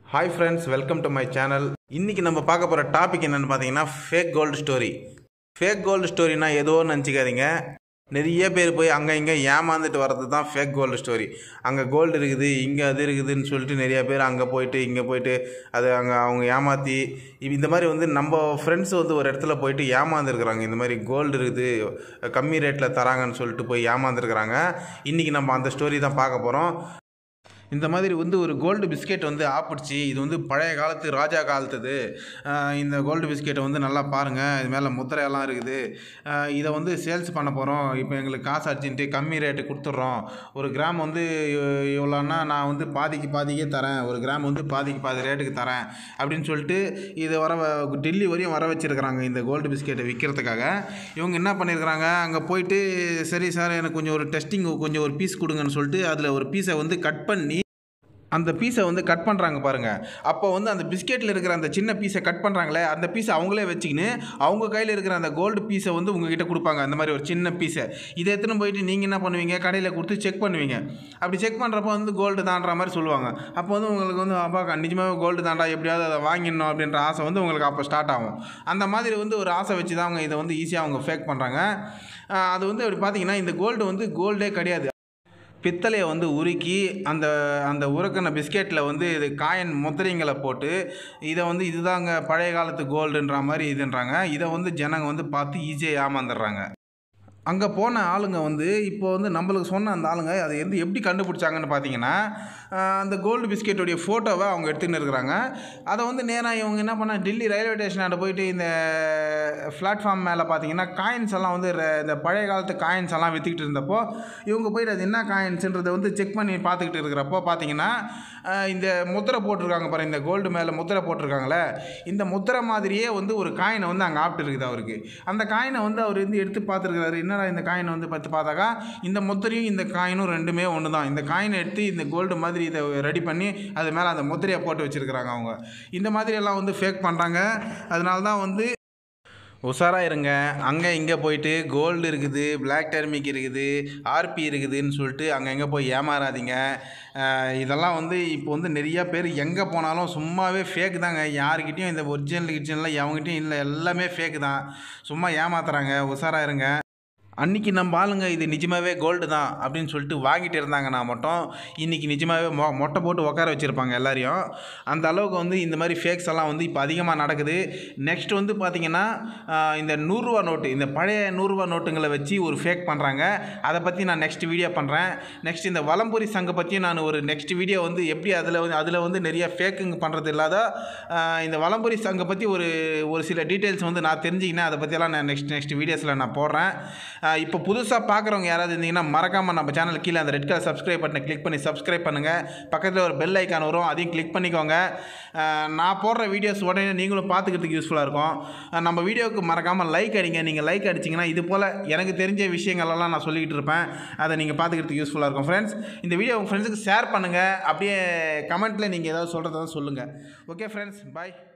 hi friends welcome to my channel இன்றைக்கி நம்ம பார்க்க போகிற டாபிக் என்னென்னு பார்த்தீங்கன்னா fake gold story fake gold ஸ்டோரினா ஏதோ நினச்சிக்காதீங்க நிறைய பேர் போய் அங்கே இங்கே ஏமாந்துட்டு வர்றது தான் ஃபேக் கோல்டு ஸ்டோரி அங்கே கோல்டு இருக்குது இங்கே அது இருக்குதுன்னு சொல்லிட்டு நிறைய பேர் அங்கே போயிட்டு இங்கே போயிட்டு அது அங்கே அவங்க ஏமாற்றி இந்த மாதிரி வந்து நம்ம ஃப்ரெண்ட்ஸ் வந்து ஒரு இடத்துல போயிட்டு ஏமாந்துருக்குறாங்க இந்த மாதிரி கோல்டு இருக்குது கம்மி ரேட்டில் தராங்கன்னு சொல்லிட்டு போய் ஏமாந்துருக்குறாங்க இன்றைக்கி நம்ம அந்த ஸ்டோரி தான் பார்க்க போகிறோம் இந்த மாதிரி வந்து ஒரு கோல்டு பிஸ்கெட் வந்து ஆப்பிடுச்சு இது வந்து பழைய காலத்து ராஜா காலத்துது ஆஹ் இந்த கோல்டு பிஸ்கெட்டை வந்து நல்லா பாருங்கள் இது மேலே முத்திரையெல்லாம் இருக்குது ஆஹ் இதை வந்து சேல்ஸ் பண்ண போகிறோம் இப்போ எங்களுக்கு காசு அர்ஜென்ட்டு கம்மி ரேட்டு கொடுத்துட்றோம் ஒரு கிராம் வந்து இவ்- இவ்வளோன்னா நான் வந்து பாதிக்கு பாதிக்கே தரேன் ஒரு கிராம் வந்து பாதிக்கு பாதி ரேட்டுக்கு தரேன் அப்படின்னு சொல்லிட்டு இதை வர வ- டெல்லி வரையும் வர வச்சுருக்கிறாங்க இந்த கோல்டு பிஸ்கெட்டை விற்கிறதுக்காக இவங்க என்ன பண்ணியிருக்கிறாங்க அங்கே போயிட்டு சரி சார் எனக்கு கொஞ்சம் ஒரு டெஸ்டிங் கொஞ்சம் ஒரு பீஸ் கொடுங்கன்னு சொல்லிட்டு அதில் ஒரு பீஸை வந்து கட் பண்ணி அந்த பீஸை வந்து கட் பண்ணுறாங்க பாருங்கள் அப்போ வந்து அந்த பிஸ்கெட்டில் இருக்கிற அந்த சின்ன பீஸை கட் பண்ணுறாங்களே அந்த பீஸை அவங்களே வச்சுக்கின்னு அவங்க கையில் இருக்கிற அந்த கோல்டு பீஸை வந்து உங்ககிட்ட கொடுப்பாங்க அந்த மாதிரி ஒரு சின்ன பீஸை இதை எடுத்துன்னு போயிட்டு நீங்கள் என்ன பண்ணுவீங்க கடையில் கொடுத்து செக் பண்ணுவீங்க அப்படி செக் பண்ணுறப்போ வந்து கோல்டு தான்ற மாதிரி சொல்லுவாங்க அப்போ வந்து உங்களுக்கு வந்து அப்பா நிஜமாவே கோல்டு தாண்டா எப்படியாவது அதை வாங்கிடணும் அப்படின்ற ஆசை வந்து உங்களுக்கு அப்போ ஸ்டார்ட் ஆகும் அந்த மாதிரி வந்து ஒரு ஆசை வச்சு தான் அவங்க இதை வந்து ஈஸியாக அவங்க ஃபேக் பண்ணுறாங்க அது வந்து அப்படி பார்த்தீங்கன்னா இந்த கோல்டு வந்து கோல்டே கிடையாது பித்தளையை வந்து உருக்கி அந்த அந்த உருக்கின பிஸ்கெட்டில் வந்து இது காயின் முத்திரைங்களை போட்டு இதை வந்து இதுதாங்க பழைய காலத்து கோல்டுன்ற மாதிரி இதுன்றாங்க இதை வந்து ஜனங்க வந்து பார்த்து ஈஸியாக ஏமாந்துடுறாங்க அங்கே போன ஆளுங்க வந்து இப்போ வந்து நம்மளுக்கு சொன்ன அந்த ஆளுங்க அதை வந்து எப்படி கண்டுபிடிச்சாங்கன்னு பார்த்தீங்கன்னா ஆஹ் அந்த கோல்டு பிஸ்கெட்டோடைய ஃபோட்டோவை அவங்க எடுத்துன்னு இருக்கிறாங்க அதை வந்து நேராக இவங்க என்ன பண்ண டெல்லி ரயில்வே ஸ்டேஷனாண்ட போயிட்டு இந்த பிளாட்ஃபார்ம் மேலே பார்த்தீங்கன்னா காயின்ஸ் எல்லாம் வந்து ர- இந்த பழைய காலத்து காயின்ஸ் எல்லாம் விற்றுக்கிட்டு இருந்தப்போ இவங்க போயிட்டு அது என்ன காயின்ஸுன்றதை வந்து செக் பண்ணி பார்த்துக்கிட்டு இருக்கிறப்போ பார்த்தீங்கன்னா ஆஹ் இந்த முத்திரை போட்டிருக்காங்க பாரு இந்த கோல்டு மேலே முத்திரை போட்டிருக்காங்களே இந்த முத்திரை மாதிரியே வந்து ஒரு காயினை வந்து அங்கே ஆப்ட்டு இருக்குது அவருக்கு அந்த காயினை வந்து அவர் வந்து எடுத்து பார்த்துருக்காரு என்னடா இந்த காயினை வந்து பார்த்து பார்த்தாக்கா இந்த முத்திரையும் இந்த காயினும் ரெண்டுமே ஒன்று தான் இந்த காயினை எடுத்து இந்த கோல்டு மாதிரி இதை ரெடி பண்ணி அது மேலே அந்த முத்திரையை போட்டு வச்சுருக்கிறாங்க அவங்க இந்த மாதிரி எல்லாம் வந்து ஃபேக் பண்ணுறாங்க அதனால தான் வந்து உஷாராக இருங்க அங்கே இங்கே போயிட்டு கோல்டு இருக்குது பிளாக் டெர்மிக் இருக்குது ஆர்பி இருக்குதுன்னு சொல்லிட்டு அங்கே எங்கே போய் ஏமாறாதீங்க அஹ் இதெல்லாம் வந்து இப்போ வந்து நிறையா பேர் எங்கே போனாலும் சும்மாவே ஃபேக் தாங்க யாருக்கிட்டேயும் இந்த ஒரிஜினல் கிச்சனில் எவங்ககிட்டயும் இல்லை எல்லாமே ஃபேக் தான் சும்மா ஏமாத்துறாங்க உஷாராக இருங்க அன்றைக்கி நம்ம ஆளுங்க இது நிஜமாவே கோல்டு தான் அப்படின்னு சொல்லிட்டு வாங்கிட்டு இருந்தாங்கன்னா மட்டும் இன்றைக்கி நிஜமாவே மொ மொட்டை போட்டு உட்கார வச்சுருப்பாங்க எல்லாரையும் அந்த அளவுக்கு வந்து இந்த மாதிரி ஃபேக்ஸ் எல்லாம் வந்து இப்போ அதிகமாக நடக்குது நெக்ஸ்ட் வந்து பார்த்திங்கன்னா ஆஹ், இந்த நூறுரூவா நோட்டு இந்த பழைய நூறுரூவா நோட்டுங்களை வச்சு ஒரு ஃபேக் பண்ணுறாங்க அதை பற்றி நான் நெக்ஸ்ட் வீடியோ பண்ணுறேன் நெக்ஸ்ட் இந்த வலம்புரி சங்க பற்றியும் நான் ஒரு நெக்ஸ்ட் வீடியோ வந்து எப்படி அதில் வந்து அதில் வந்து நிறைய ஃபேக்குங்க பண்ணுறது இல்லாத ஆஹ், இந்த வலம்புரி சங்க பற்றி ஒரு ஒரு சில டீட்டெயில்ஸ் வந்து நான் தெரிஞ்சுக்கினேன் அதை பற்றியெல்லாம் நான் நெக்ஸ்ட் நெக்ஸ்ட் வீடியோஸில் நான் போடுறேன் ஆஹ், இப்போ புதுசாக பார்க்குறவங்க யாராவது இருந்தீங்கன்னா மறக்காமல் நம்ம சேனல் கீழே அந்த ரெட் கலர் சப்ஸ்கிரைப் பட்டனை கிளிக் பண்ணி சப்ஸ்கிரைப் பண்ணுங்கள் பக்கத்தில் ஒரு பெல் ஐக்கான் வரும் அதையும் கிளிக் பண்ணிக்கோங்க ஆஹ், நான் போடுற வீடியோஸ் உடனே நீங்களும் பார்த்துக்கிறதுக்கு யூஸ்ஃபுல்லாக இருக்கும் ஆஹ், நம்ம வீடியோவுக்கு மறக்காமல் லைக் அடிங்க நீங்கள் லைக் அடிச்சிங்கன்னா இது போல் எனக்கு தெரிஞ்ச விஷயங்களெல்லாம் நான் சொல்லிக்கிட்டு இருப்பேன் அதை நீங்கள் பார்த்துக்கிறதுக்கு யூஸ்ஃபுல்லாக இருக்கும் ஃப்ரெண்ட்ஸ் இந்த வீடியோ உங்கள் ஃப்ரெண்ட்ஸுக்கு ஷேர் பண்ணுங்கள் அப்படியே கமெண்ட்டில் நீங்கள் ஏதாவது சொல்கிறதா சொல்லுங்கள் ஓகே ஃப்ரெண்ட்ஸ் பாய்